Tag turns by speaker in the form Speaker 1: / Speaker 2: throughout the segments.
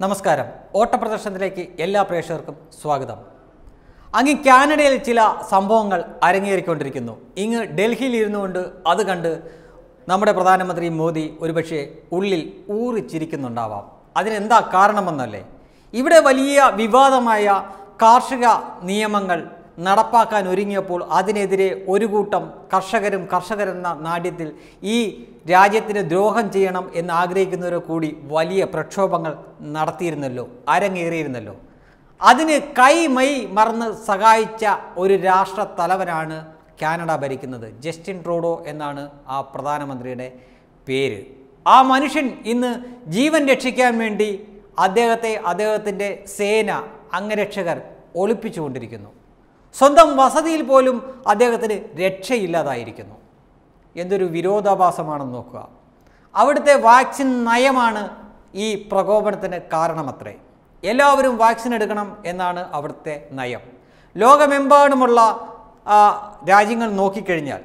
Speaker 1: നമസ്കാരം ഓട്ടപ്രദർശനത്തിലേക്ക് എല്ലാ പ്രേക്ഷകർക്കും സ്വാഗതം അങ്ങ് കാനഡയിൽ ചില സംഭവങ്ങൾ അരങ്ങേറിക്കൊണ്ടിരിക്കുന്നു ഇങ്ങ് ഡൽഹിയിൽ ഇരുന്നുകൊണ്ട് അത് കണ്ട് നമ്മുടെ പ്രധാനമന്ത്രി മോദി ഒരുപക്ഷെ ഉള്ളിൽ ഊറിച്ചിരിക്കുന്നുണ്ടാവാം അതിനെന്താ കാരണമെന്നല്ലേ ഇവിടെ വലിയ വിവാദമായ കാർഷിക നിയമങ്ങൾ നടപ്പാക്കാൻ ഒരുങ്ങിയപ്പോൾ അതിനെതിരെ ഒരു കൂട്ടം കർഷകരും കർഷകരെന്ന നാട്യത്തിൽ ഈ രാജ്യത്തിന് ദ്രോഹം ചെയ്യണം എന്ന് ആഗ്രഹിക്കുന്നവരെ കൂടി വലിയ പ്രക്ഷോഭങ്ങൾ നടത്തിയിരുന്നല്ലോ അരങ്ങേറിയിരുന്നല്ലോ അതിന് കൈമൈ മറന്ന് സഹായിച്ച ഒരു രാഷ്ട്ര തലവനാണ് കാനഡ ഭരിക്കുന്നത് ജസ്റ്റിൻ ട്രൂഡോ എന്നാണ് ആ പ്രധാനമന്ത്രിയുടെ പേര് ആ മനുഷ്യൻ ഇന്ന് ജീവൻ രക്ഷിക്കാൻ വേണ്ടി അദ്ദേഹത്തെ അദ്ദേഹത്തിൻ്റെ സേന അംഗരക്ഷകർ ഒളിപ്പിച്ചുകൊണ്ടിരിക്കുന്നു സ്വന്തം വസതിയിൽ പോലും അദ്ദേഹത്തിന് രക്ഷയില്ലാതായിരിക്കുന്നു എന്തൊരു വിരോധാഭാസമാണെന്ന് നോക്കുക അവിടുത്തെ വാക്സിൻ നയമാണ് ഈ പ്രകോപനത്തിന് കാരണമത്രേ എല്ലാവരും വാക്സിൻ എടുക്കണം എന്നാണ് അവിടുത്തെ നയം ലോകമെമ്പാടുമുള്ള ആ, രാജ്യങ്ങൾ നോക്കിക്കഴിഞ്ഞാൽ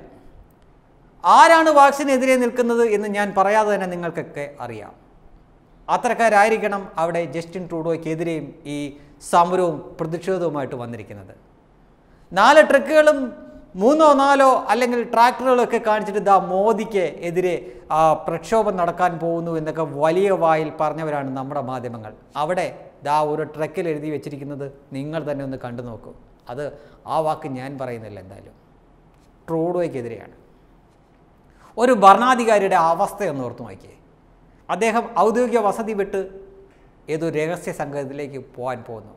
Speaker 1: ആരാണ് വാക്സിനെതിരെ നിൽക്കുന്നത് എന്ന് ഞാൻ പറയാതെ തന്നെ നിങ്ങൾക്കൊക്കെ അറിയാം അത്തരക്കാരായിരിക്കണം അവിടെ ജസ്റ്റിൻ ട്രൂഡോയ്ക്കെതിരെയും ഈ സമരവും പ്രതിഷേധവുമായിട്ട് വന്നിരിക്കുന്നത് നാല് ട്രക്കുകളും മൂന്നോ നാലോ അല്ലെങ്കിൽ ട്രാക്ടറുകളൊക്കെ കാണിച്ചിട്ട് ദാ മോദിക്ക് എതിരെ ആ, പ്രക്ഷോഭം നടക്കാൻ പോകുന്നു എന്നൊക്കെ വലിയ വായിൽ പറഞ്ഞവരാണ് നമ്മുടെ മാധ്യമങ്ങൾ അവിടെ ദാ ഒരു ട്രക്കിൽ എഴുതി വെച്ചിരിക്കുന്നത് നിങ്ങൾ തന്നെ ഒന്ന് കണ്ടു നോക്കൂ അത് ആ വാക്ക് ഞാൻ പറയുന്നില്ല എന്തായാലും ട്രൂഡോയ്ക്കെതിരെയാണ് ഒരു ഭരണാധികാരിയുടെ അവസ്ഥയൊന്ന് ഓർത്ത് നോക്കിയേ അദ്ദേഹം ഔദ്യോഗിക വസതി വിട്ട് ഏതോ രഹസ്യ സംഘത്തിലേക്ക് പോകാൻ പോകുന്നു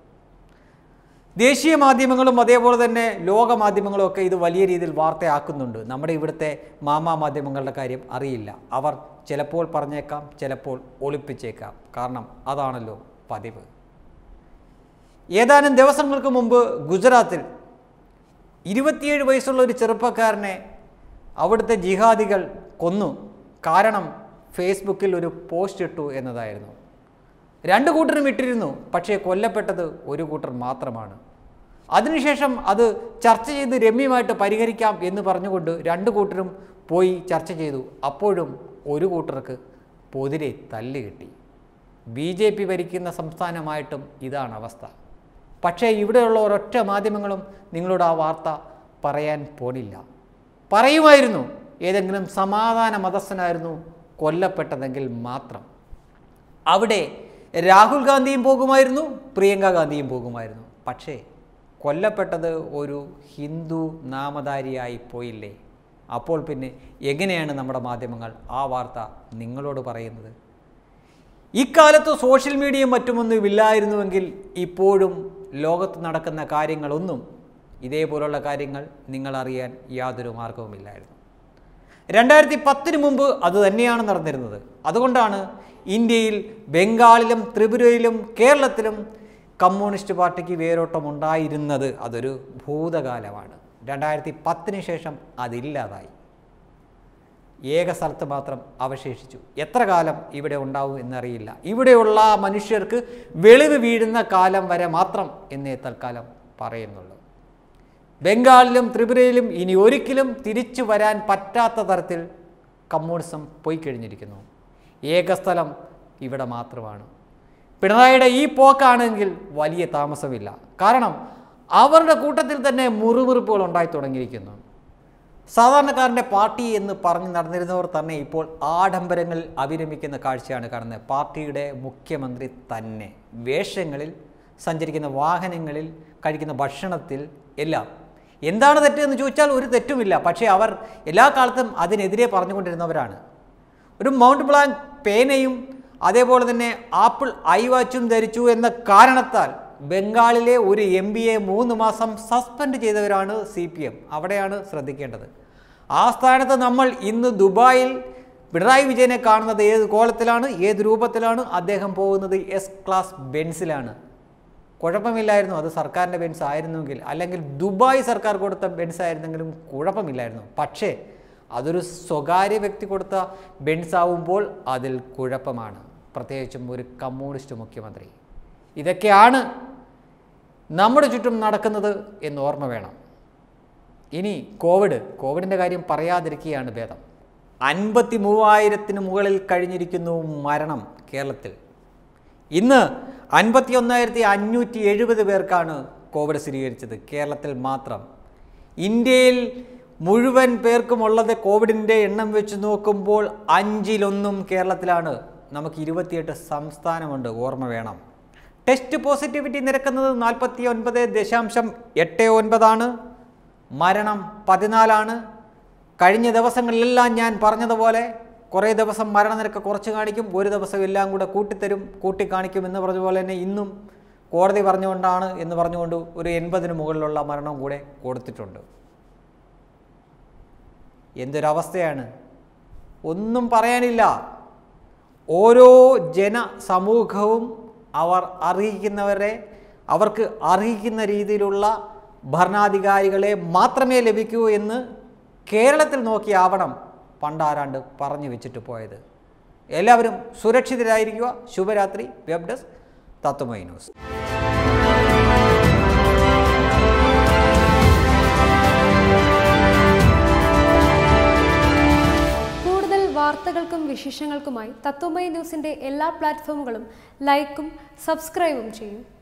Speaker 1: ദേശീയ മാധ്യമങ്ങളും അതേപോലെ തന്നെ ലോക മാധ്യമങ്ങളും ഒക്കെ ഇത് വലിയ രീതിയിൽ വാർത്തയാക്കുന്നുണ്ട് നമ്മുടെ ഇവിടുത്തെ മാമാ മാധ്യമങ്ങളുടെ കാര്യം അറിയില്ല അവർ ചിലപ്പോൾ പറഞ്ഞേക്കാം ചിലപ്പോൾ ഒളിപ്പിച്ചേക്കാം കാരണം അതാണല്ലോ പതിവ് ഏതാനും ദിവസങ്ങൾക്ക് മുമ്പ് ഗുജറാത്തിൽ ഇരുപത്തിയേഴ് വയസ്സുള്ള ഒരു ചെറുപ്പക്കാരനെ അവിടുത്തെ ജിഹാദികൾ കൊന്നു കാരണം ഫേസ്ബുക്കിൽ ഒരു പോസ്റ്റ് ഇട്ടു എന്നതായിരുന്നു രണ്ട് കൂട്ടരും ഇട്ടിരുന്നു പക്ഷേ കൊല്ലപ്പെട്ടത് ഒരു കൂട്ടർ മാത്രമാണ് അതിനുശേഷം അത് ചർച്ച ചെയ്ത് രമ്യമായിട്ട് പരിഹരിക്കാം എന്ന് പറഞ്ഞുകൊണ്ട് രണ്ട് കൂട്ടരും പോയി ചർച്ച ചെയ്തു അപ്പോഴും ഒരു കൂട്ടർക്ക് പൊതിരെ തല്ല് കിട്ടി ബി ജെ പി ഭരിക്കുന്ന സംസ്ഥാനമായിട്ടും ഇതാണ് അവസ്ഥ പക്ഷേ ഇവിടെയുള്ള ഒരൊറ്റ മാധ്യമങ്ങളും നിങ്ങളോട് ആ വാർത്ത പറയാൻ പോണില്ല പറയുമായിരുന്നു ഏതെങ്കിലും സമാധാന മതസ്ഥനായിരുന്നു കൊല്ലപ്പെട്ടതെങ്കിൽ മാത്രം അവിടെ രാഹുൽ ഗാന്ധിയും പോകുമായിരുന്നു പ്രിയങ്ക ഗാന്ധിയും പോകുമായിരുന്നു പക്ഷേ കൊല്ലപ്പെട്ടത് ഒരു ഹിന്ദു നാമധാരിയായി പോയില്ലേ അപ്പോൾ പിന്നെ എങ്ങനെയാണ് നമ്മുടെ മാധ്യമങ്ങൾ ആ വാർത്ത നിങ്ങളോട് പറയുന്നത് ഇക്കാലത്ത് സോഷ്യൽ മീഡിയയും മറ്റുമൊന്നും ഇല്ലായിരുന്നുവെങ്കിൽ ഇപ്പോഴും ലോകത്ത് നടക്കുന്ന കാര്യങ്ങളൊന്നും ഇതേപോലുള്ള കാര്യങ്ങൾ നിങ്ങൾ അറിയാൻ യാതൊരു മാർഗവുമില്ലായിരുന്നു രണ്ടായിരത്തി പത്തിന് മുമ്പ് അത് തന്നെയാണ് നടന്നിരുന്നത് അതുകൊണ്ടാണ് ഇന്ത്യയിൽ ബംഗാളിലും ത്രിപുരയിലും കേരളത്തിലും കമ്മ്യൂണിസ്റ്റ് പാർട്ടിക്ക് വേരോട്ടം ഉണ്ടായിരുന്നത് അതൊരു ഭൂതകാലമാണ് രണ്ടായിരത്തി പത്തിന് ശേഷം അതില്ലാതായി ഏക സ്ഥലത്ത് മാത്രം അവശേഷിച്ചു എത്ര കാലം ഇവിടെ ഉണ്ടാവും എന്നറിയില്ല ഇവിടെയുള്ള മനുഷ്യർക്ക് വെളിവ് വീഴുന്ന കാലം വരെ മാത്രം എന്നേ തൽക്കാലം പറയുന്നുള്ളൂ ബംഗാളിലും ത്രിപുരയിലും ഇനി ഒരിക്കലും തിരിച്ചു വരാൻ പറ്റാത്ത തരത്തിൽ കമ്മ്യൂണിസം പോയി കഴിഞ്ഞിരിക്കുന്നു ഏകസ്ഥലം ഇവിടെ മാത്രമാണ് പിണറായിയുടെ ഈ പോക്കാണെങ്കിൽ വലിയ താമസമില്ല കാരണം അവരുടെ കൂട്ടത്തിൽ തന്നെ മുറിമുറിപ്പുകൾ ഉണ്ടായി തുടങ്ങിയിരിക്കുന്നു സാധാരണക്കാരൻ്റെ പാർട്ടി എന്ന് പറഞ്ഞ് നടന്നിരുന്നവർ തന്നെ ഇപ്പോൾ ആഡംബരങ്ങളിൽ അവിരമിക്കുന്ന കാഴ്ചയാണ് കാണുന്നത് പാർട്ടിയുടെ മുഖ്യമന്ത്രി തന്നെ വേഷങ്ങളിൽ സഞ്ചരിക്കുന്ന വാഹനങ്ങളിൽ കഴിക്കുന്ന ഭക്ഷണത്തിൽ എല്ലാം എന്താണ് തെറ്റ് എന്ന് ചോദിച്ചാൽ ഒരു തെറ്റുമില്ല പക്ഷേ അവർ എല്ലാ കാലത്തും അതിനെതിരെ പറഞ്ഞുകൊണ്ടിരുന്നവരാണ് ഒരു മൗണ്ട് ബ്ലാങ്ക് പേനയും അതേപോലെ തന്നെ ആപ്പിൾ ഐ വാച്ചും ധരിച്ചു എന്ന കാരണത്താൽ ബംഗാളിലെ ഒരു എം എ മൂന്ന് മാസം സസ്പെൻഡ് ചെയ്തവരാണ് സി പി എം അവിടെയാണ് ശ്രദ്ധിക്കേണ്ടത് ആ സ്ഥാനത്ത് നമ്മൾ ഇന്ന് ദുബായിൽ പിണറായി വിജയനെ കാണുന്നത് ഏത് കോലത്തിലാണ് ഏത് രൂപത്തിലാണ് അദ്ദേഹം പോകുന്നത് എസ് ക്ലാസ് ബെൻസിലാണ് കുഴപ്പമില്ലായിരുന്നു അത് സർക്കാരിൻ്റെ ബെൻസ് ആയിരുന്നെങ്കിൽ അല്ലെങ്കിൽ ദുബായ് സർക്കാർ കൊടുത്ത ബെൻസ് ആയിരുന്നെങ്കിലും കുഴപ്പമില്ലായിരുന്നു പക്ഷേ അതൊരു സ്വകാര്യ വ്യക്തി കൊടുത്ത ബെൻസ് ആവുമ്പോൾ അതിൽ കുഴപ്പമാണ് പ്രത്യേകിച്ചും ഒരു കമ്മ്യൂണിസ്റ്റ് മുഖ്യമന്ത്രി ഇതൊക്കെയാണ് നമ്മുടെ ചുറ്റും നടക്കുന്നത് എന്ന് ഓർമ്മ വേണം ഇനി കോവിഡ് കോവിഡിൻ്റെ കാര്യം പറയാതിരിക്കുകയാണ് ഭേദം അൻപത്തി മൂവായിരത്തിന് മുകളിൽ കഴിഞ്ഞിരിക്കുന്നു മരണം കേരളത്തിൽ ഇന്ന് അൻപത്തി ഒന്നായിരത്തി അഞ്ഞൂറ്റി എഴുപത് പേർക്കാണ് കോവിഡ് സ്ഥിരീകരിച്ചത് കേരളത്തിൽ മാത്രം ഇന്ത്യയിൽ മുഴുവൻ പേർക്കുമുള്ളത് കോവിഡിൻ്റെ എണ്ണം വെച്ച് നോക്കുമ്പോൾ അഞ്ചിലൊന്നും കേരളത്തിലാണ് നമുക്ക് ഇരുപത്തിയെട്ട് സംസ്ഥാനമുണ്ട് ഓർമ്മ വേണം ടെസ്റ്റ് പോസിറ്റിവിറ്റി നിരക്കുന്നത് നാൽപ്പത്തി ഒൻപത് ദശാംശം എട്ട് ഒൻപതാണ് മരണം പതിനാലാണ് കഴിഞ്ഞ ദിവസങ്ങളിലെല്ലാം ഞാൻ പറഞ്ഞതുപോലെ കുറേ ദിവസം മരണനിരക്ക് കുറച്ച് കാണിക്കും ഒരു ദിവസം എല്ലാം കൂടെ കൂട്ടിത്തരും കൂട്ടിക്കാണിക്കും എന്ന് പറഞ്ഞ പോലെ തന്നെ ഇന്നും കോടതി പറഞ്ഞുകൊണ്ടാണ് എന്ന് പറഞ്ഞുകൊണ്ട് ഒരു എൺപതിന് മുകളിലുള്ള മരണം കൂടെ കൊടുത്തിട്ടുണ്ട് എന്തൊരവസ്ഥയാണ് ഒന്നും പറയാനില്ല ഓരോ ജനസമൂഹവും അവർ അർഹിക്കുന്നവരെ അവർക്ക് അർഹിക്കുന്ന രീതിയിലുള്ള ഭരണാധികാരികളെ മാത്രമേ ലഭിക്കൂ എന്ന് കേരളത്തിൽ നോക്കിയാവണം പണ്ടാരാണ്ട് പറഞ്ഞു വെച്ചിട്ട് പോയത് എല്ലാവരും സുരക്ഷിതരായിരിക്കുക ശുഭരാത്രി വെബ് ഡെസ്ക് തത്വമൈ ന്യൂസ്
Speaker 2: കൂടുതൽ വാർത്തകൾക്കും വിശേഷങ്ങൾക്കുമായി തത്വമയി ന്യൂസിന്റെ എല്ലാ പ്ലാറ്റ്ഫോമുകളും ലൈക്കും സബ്സ്ക്രൈബും ചെയ്യും